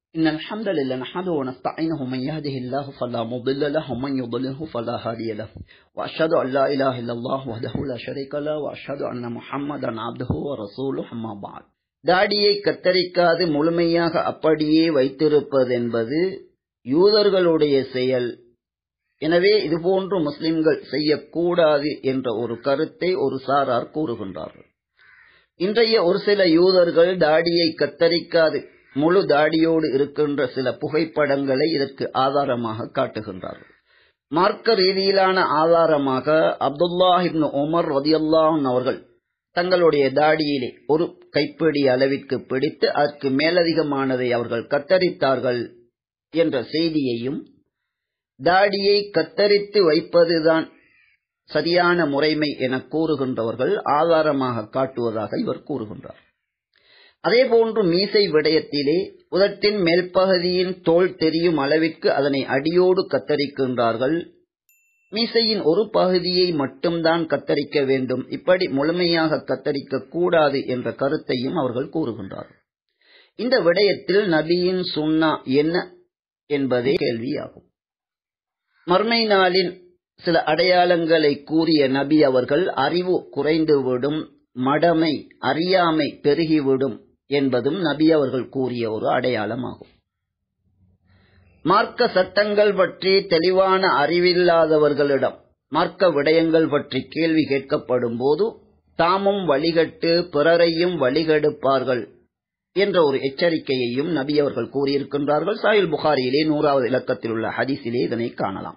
إن الحمد لله نحمده ونستعينه من يهده الله فلا مضل له ومن يضلله فلا هادي له وأشهد أن لا إله إلا الله وحده لا شريك له وأشهد أن محمدا عبده ورسوله أما بعد தாடியை கத்தரிக்காது முழுமையாக அப்படியே வைத்திருப்பது என்பது யூதர்களுடைய செயல் எனவே இதுபோன்று முஸ்லிம்கள் செய்யக்கூடாது என்ற ஒரு கருத்தை ஒரு சாரார் கூறுகின்றார்கள் இன்றைய ஒரு சில யூதர்கள் தாடியை கத்தரிக்காது முழு தாடியோடு இருக்கின்ற சில புகைப்படங்களை இதற்கு ஆதாரமாக காட்டுகின்றார்கள் மார்க்க ரீதியிலான ஆதாரமாக அப்துல்லாஹிப்னு உமர் ரதியல்லாஹன் அவர்கள் தங்களுடைய தாடியிலே ஒரு கைப்பிடி அளவிற்கு பிடித்து அதற்கு மேலதிகமானதை அவர்கள் கத்தரித்தார்கள் என்ற செய்தியையும் தாடியை கத்தரித்து வைப்பதுதான் சரியான முறைமை என கூறுகின்றவர்கள் ஆதாரமாக காட்டுவதாக இவர் கூறுகின்றார் அதேபோன்று மீசை விடயத்திலே உதட்டின் மேல்பகுதியின் தோல் தெரியும் அளவிற்கு அதனை அடியோடு கத்தரிக்கின்றார்கள் மீசையின் ஒரு பகுதியை மட்டும்தான் கத்தரிக்க வேண்டும் இப்படி முழுமையாக கத்தரிக்க கூடாது என்ற கருத்தையும் அவர்கள் கூறுகின்றார்கள் இந்த விடயத்தில் நபியின் சுன்னா என்ன என்பதே கேள்வியாகும் மர்மை நாளின் சில அடையாளங்களை கூறிய நபி அவர்கள் அறிவு குறைந்துவிடும் மடமை அறியாமை பெருகிவிடும் என்பதும் நபி அவர்கள் கூறிய ஒரு அடையாளமாகும் மார்க்க சட்டங்கள் பற்றி தெளிவான அறிவில்லாதவர்களிடம் மார்க்க விடயங்கள் பற்றி கேள்வி கேட்கப்படும் போது தாமும் வழிகட்டு பிறரையும் வழிகெடுப்பார்கள் என்ற ஒரு எச்சரிக்கையையும் நபி அவர்கள் கூறியிருக்கின்றார்கள் சாயில் புகாரியிலே நூறாவது இலக்கத்தில் உள்ள ஹதீஸிலே இதனை காணலாம்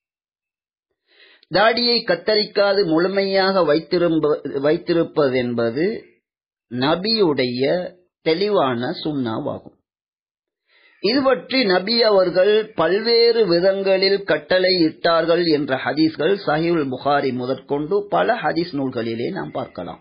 தாடியை கத்தரிக்காது முழுமையாக வைத்திருப்பது என்பது நபியுடைய தெளிவான சுண்ணாவாகும் இது பற்றி நபி அவர்கள் பல்வேறு விதங்களில் கட்டளை இட்டார்கள் என்ற ஹதீஸ்கள் சஹிவுல் புகாரி முதற்கொண்டு பல ஹதீஸ் நூல்களிலே நாம் பார்க்கலாம்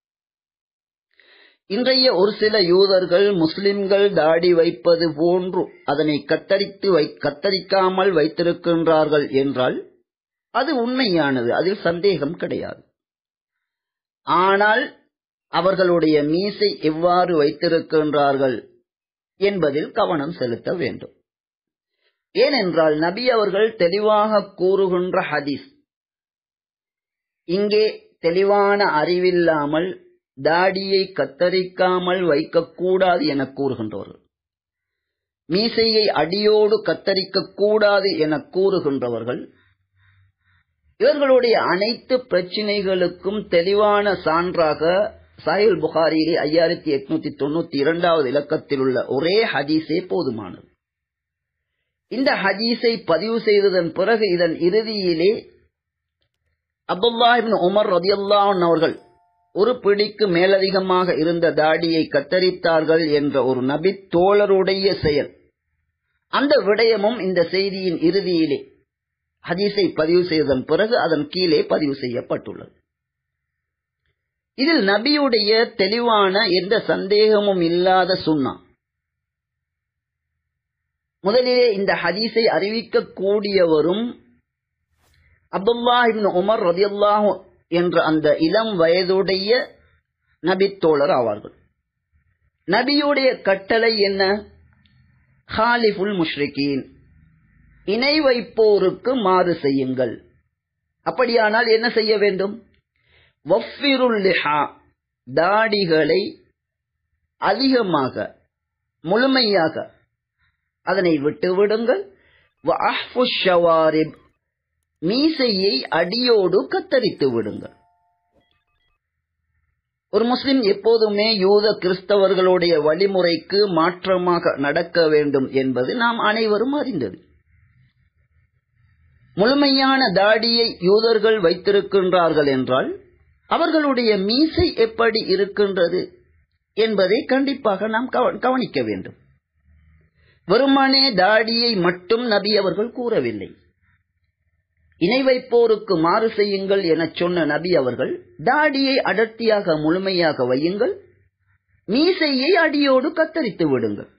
இன்றைய ஒரு சில யூதர்கள் முஸ்லிம்கள் தாடி வைப்பது போன்று அதனை கத்தரித்து வை கத்தரிக்காமல் வைத்திருக்கின்றார்கள் என்றால் அது உண்மையானது அதில் சந்தேகம் கிடையாது ஆனால் அவர்களுடைய மீசை எவ்வாறு வைத்திருக்கின்றார்கள் என்பதில் கவனம் செலுத்த வேண்டும் ஏனென்றால் நபி அவர்கள் தெளிவாக கூறுகின்ற ஹதீஸ் இங்கே தெளிவான அறிவில்லாமல் தாடியை கத்தரிக்காமல் வைக்கக்கூடாது என கூறுகின்றவர்கள் மீசையை அடியோடு கத்தரிக்க கூடாது என கூறுகின்றவர்கள் இவர்களுடைய அனைத்து பிரச்சினைகளுக்கும் தெளிவான சான்றாக சாயுல் புகாரியிலே ஐயாயிரத்தி எட்நூத்தி தொண்ணூத்தி இரண்டாவது இலக்கத்தில் உள்ள ஒரே ஹதீஸே போதுமானது இந்த ஹதீஸை பதிவு செய்ததன் பிறகு இதன் இறுதியிலே அப்துல்லாஹிபின் உமர் ரதியுல்லான் அவர்கள் ஒரு பிடிக்கு மேலதிகமாக இருந்த தாடியை கத்தரித்தார்கள் என்ற ஒரு நபி தோழருடைய செயல் அந்த விடயமும் இந்த செய்தியின் இறுதியிலே ஹதீஸை பதிவு செய்ததன் பிறகு அதன் கீழே பதிவு செய்யப்பட்டுள்ளது இதில் நபியுடைய தெளிவான எந்த சந்தேகமும் இல்லாத சுண்ணா முதலிலே இந்த ஹதீஸை அறிவிக்க கூடியவரும் அப்துல்லாஹிபின் உமர் ரதியுல்லாஹு என்ற அந்த இளம் வயதுடைய நபித்தோழர் ஆவார்கள் நபியுடைய கட்டளை என்ன ஹாலிஃபுல் முஷ்ரிகீன் இணை வைப்போருக்கு மாறு செய்யுங்கள் அப்படியானால் என்ன செய்ய வேண்டும் வஃபிருல்லிஹா தாடிகளை அதிகமாக முழுமையாக அதனை விட்டு விடுங்கள் மீசையை அடியோடு கத்தரித்து விடுங்கள் ஒரு முஸ்லிம் எப்போதுமே யூத கிறிஸ்தவர்களுடைய வழிமுறைக்கு மாற்றமாக நடக்க வேண்டும் என்பது நாம் அனைவரும் அறிந்தது முழுமையான தாடியை யூதர்கள் வைத்திருக்கின்றார்கள் என்றால் அவர்களுடைய மீசை எப்படி இருக்கின்றது என்பதை கண்டிப்பாக நாம் கவனிக்க வேண்டும் வெறுமனே தாடியை மட்டும் நபி அவர்கள் கூறவில்லை இணை வைப்போருக்கு மாறு செய்யுங்கள் என சொன்ன நபி அவர்கள் தாடியை அடர்த்தியாக முழுமையாக வையுங்கள் மீசையை அடியோடு கத்தரித்து விடுங்கள்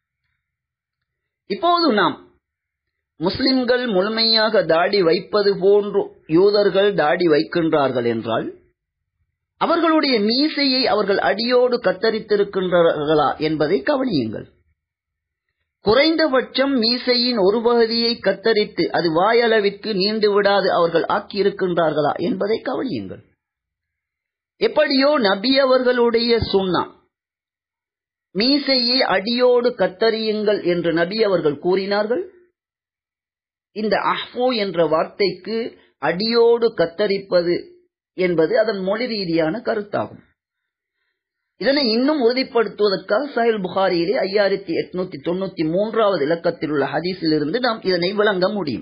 இப்போது நாம் முஸ்லிம்கள் முழுமையாக தாடி வைப்பது போன்று யூதர்கள் தாடி வைக்கின்றார்கள் என்றால் அவர்களுடைய மீசையை அவர்கள் அடியோடு கத்தரித்திருக்கின்றார்களா என்பதை கவனியுங்கள் குறைந்தபட்சம் மீசையின் ஒரு பகுதியை கத்தரித்து அது வாயளவிற்கு நீண்டு விடாது அவர்கள் ஆக்கியிருக்கின்றார்களா என்பதை கவனியுங்கள் எப்படியோ நபி அவர்களுடைய சுண்ணா மீசையை அடியோடு கத்தரியுங்கள் என்று நபி அவர்கள் கூறினார்கள் இந்த அஹ்போ என்ற வார்த்தைக்கு அடியோடு கத்தரிப்பது என்பது அதன் மொழி ரீதியான கருத்தாகும் இதனை இன்னும் உறுதிப்படுத்துவதற்காக சஹில் புகாரியிலே ஐயாயிரத்தி எட்நூத்தி தொண்ணூத்தி மூன்றாவது இலக்கத்தில் உள்ள ஹதீஸில் இருந்து நாம் இதனை விளங்க முடியும்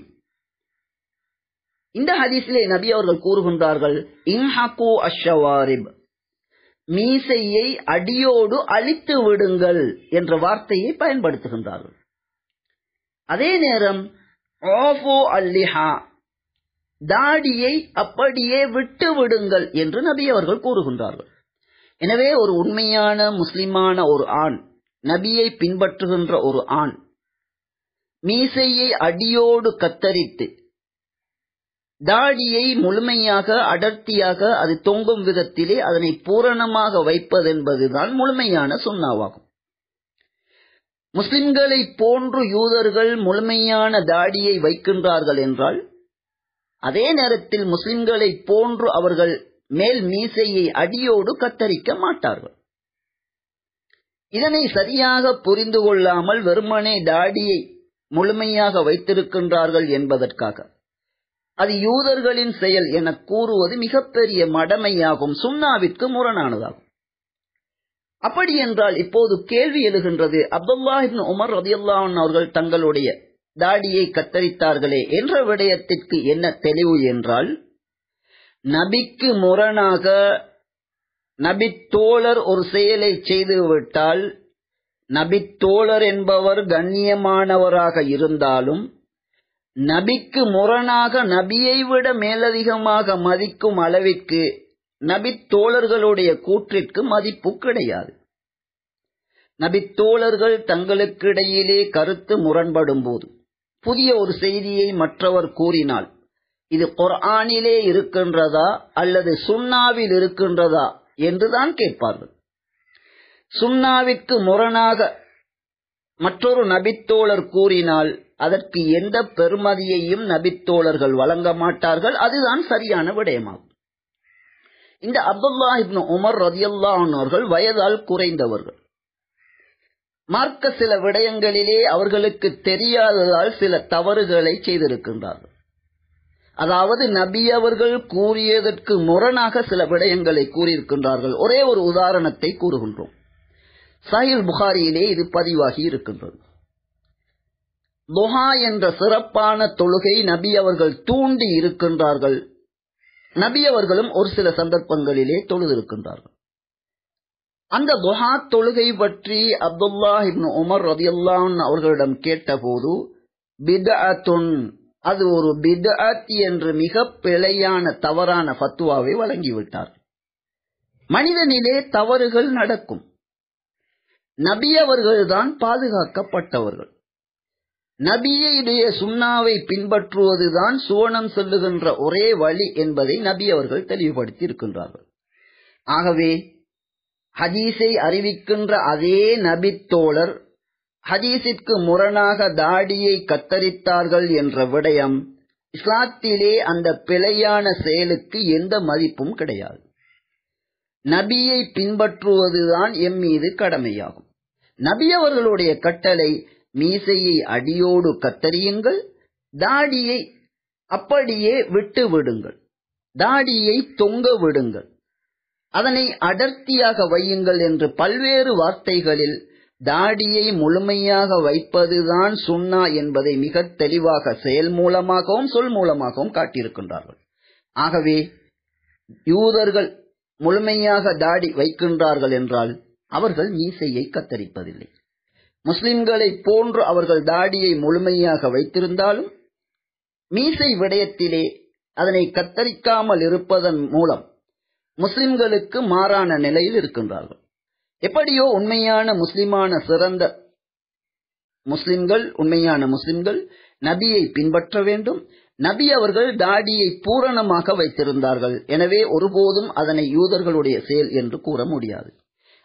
இந்த ஹதீஸிலே நபி அவர்கள் கூறுகின்றார்கள் இன்ஹகு அஷவாரிப் மீசையை அடியோடு அழித்து விடுங்கள் என்ற வார்த்தையை பயன்படுத்துகின்றார்கள் அதே நேரம் ஆஃபோ அல்லிஹா தாடியை அப்படியே விட்டு விடுங்கள் என்று நபி அவர்கள் கூறுகின்றார்கள் எனவே ஒரு உண்மையான முஸ்லிமான ஒரு ஆண் நபியை பின்பற்றுகின்ற ஒரு ஆண் மீசையை அடியோடு கத்தரித்து தாடியை முழுமையாக அடர்த்தியாக அது தொங்கும் விதத்திலே அதனை பூரணமாக வைப்பதென்பதுதான் முழுமையான சுண்ணாவாகும் முஸ்லிம்களை போன்று யூதர்கள் முழுமையான தாடியை வைக்கின்றார்கள் என்றால் அதே நேரத்தில் முஸ்லிம்களை போன்று அவர்கள் மேல் மீசையை அடியோடு கத்தரிக்க மாட்டார்கள் இதனை சரியாக புரிந்து கொள்ளாமல் வெறுமனே தாடியை முழுமையாக வைத்திருக்கின்றார்கள் என்பதற்காக அது யூதர்களின் செயல் என கூறுவது மிகப்பெரிய மடமையாகும் சுண்ணாவிற்கு முரணானதாகும் அப்படி என்றால் இப்போது கேள்வி எழுகின்றது அப்துல்லாஹிபின் உமர் ரதியுல்லான் அவர்கள் தங்களுடைய தாடியை கத்தரித்தார்களே என்ற விடயத்திற்கு என்ன தெளிவு என்றால் நபிக்கு முரணாக நபி தோழர் ஒரு செயலை செய்துவிட்டால் நபி தோழர் என்பவர் கண்ணியமானவராக இருந்தாலும் நபிக்கு முரணாக நபியை விட மேலதிகமாக மதிக்கும் அளவிற்கு நபி தோழர்களுடைய கூற்றிற்கு மதிப்பு கிடையாது நபி தோழர்கள் தங்களுக்கிடையிலே கருத்து முரண்படும் போது புதிய ஒரு செய்தியை மற்றவர் கூறினால் இது குர்ஆனிலே இருக்கின்றதா அல்லது சுன்னாவில் இருக்கின்றதா என்றுதான் கேட்பார்கள் சுன்னாவிற்கு முரணாக மற்றொரு நபித்தோழர் கூறினால் அதற்கு எந்த பெருமதியையும் நபித்தோழர்கள் வழங்க மாட்டார்கள் அதுதான் சரியான விடயமாகும் இந்த அப்துல்லா இப்னு உமர் ரதியல்லா அவர்கள் வயதால் குறைந்தவர்கள் மார்க்க சில விடயங்களிலே அவர்களுக்கு தெரியாததால் சில தவறுகளை செய்திருக்கின்றார்கள் அதாவது நபி அவர்கள் கூறியதற்கு முரணாக சில விடயங்களை கூறியிருக்கின்றார்கள் ஒரே ஒரு உதாரணத்தை கூறுகின்றோம் சாஹில் புகாரியிலே இது பதிவாகி இருக்கின்றது துஹா என்ற சிறப்பான தொழுகை நபி அவர்கள் தூண்டி இருக்கின்றார்கள் நபி அவர்களும் ஒரு சில சந்தர்ப்பங்களிலே தொழுதிருக்கின்றார்கள் அந்த துஹா தொழுகை பற்றி அப்துல்லா இப்னு உமர் ரதியுல்லான் அவர்களிடம் கேட்டபோது பிதஅத்துன் அது ஒரு பிதஅத் என்று மிக பிழையான தவறான ஃபத்துவாவை வழங்கிவிட்டார் மனிதனிலே தவறுகள் நடக்கும் நபி அவர்கள்தான் பாதுகாக்கப்பட்டவர்கள் நபியுடைய சுண்ணாவை பின்பற்றுவதுதான் சுவனம் செல்லுகின்ற ஒரே வழி என்பதை நபி அவர்கள் தெளிவுபடுத்தி இருக்கின்றார்கள் ஆகவே ஹதீஸை அறிவிக்கின்ற அதே நபி தோழர் ஹதீஸிற்கு முரணாக தாடியை கத்தரித்தார்கள் என்ற விடயம் இஸ்லாத்திலே அந்த பிழையான செயலுக்கு எந்த மதிப்பும் கிடையாது நபியை பின்பற்றுவதுதான் எம் மீது கடமையாகும் நபி அவர்களுடைய கட்டளை மீசையை அடியோடு கத்தரியுங்கள் தாடியை அப்படியே விட்டு விடுங்கள் தாடியை தொங்க விடுங்கள் அதனை அடர்த்தியாக வையுங்கள் என்று பல்வேறு வார்த்தைகளில் தாடியை முழுமையாக வைப்பதுதான் சுண்ணா என்பதை மிக தெளிவாக செயல் மூலமாகவும் சொல் மூலமாகவும் காட்டியிருக்கின்றார்கள் ஆகவே யூதர்கள் முழுமையாக தாடி வைக்கின்றார்கள் என்றால் அவர்கள் மீசையை கத்தரிப்பதில்லை முஸ்லிம்களை போன்று அவர்கள் தாடியை முழுமையாக வைத்திருந்தாலும் மீசை விடயத்திலே அதனை கத்தரிக்காமல் இருப்பதன் மூலம் முஸ்லிம்களுக்கு மாறான நிலையில் இருக்கின்றார்கள் எப்படியோ உண்மையான முஸ்லிமான சிறந்த முஸ்லிம்கள் உண்மையான முஸ்லிம்கள் நபியை பின்பற்ற வேண்டும் நபி அவர்கள் தாடியை பூரணமாக வைத்திருந்தார்கள் எனவே ஒருபோதும் அதனை யூதர்களுடைய செயல் என்று கூற முடியாது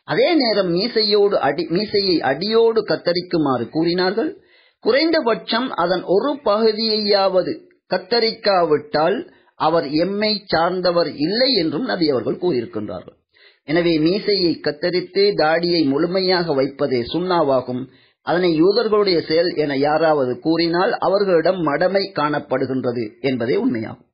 அதே நேரம் மீசையோடு அடி மீசையை அடியோடு கத்தரிக்குமாறு கூறினார்கள் குறைந்தபட்சம் அதன் ஒரு பகுதியையாவது கத்தரிக்காவிட்டால் அவர் எம்மை சார்ந்தவர் இல்லை என்றும் நபி அவர்கள் கூறியிருக்கின்றார்கள் எனவே மீசையை கத்தரித்து தாடியை முழுமையாக வைப்பதே சுண்ணாவாகும் அதனை யூதர்களுடைய செயல் என யாராவது கூறினால் அவர்களிடம் மடமை காணப்படுகின்றது என்பதே உண்மையாகும்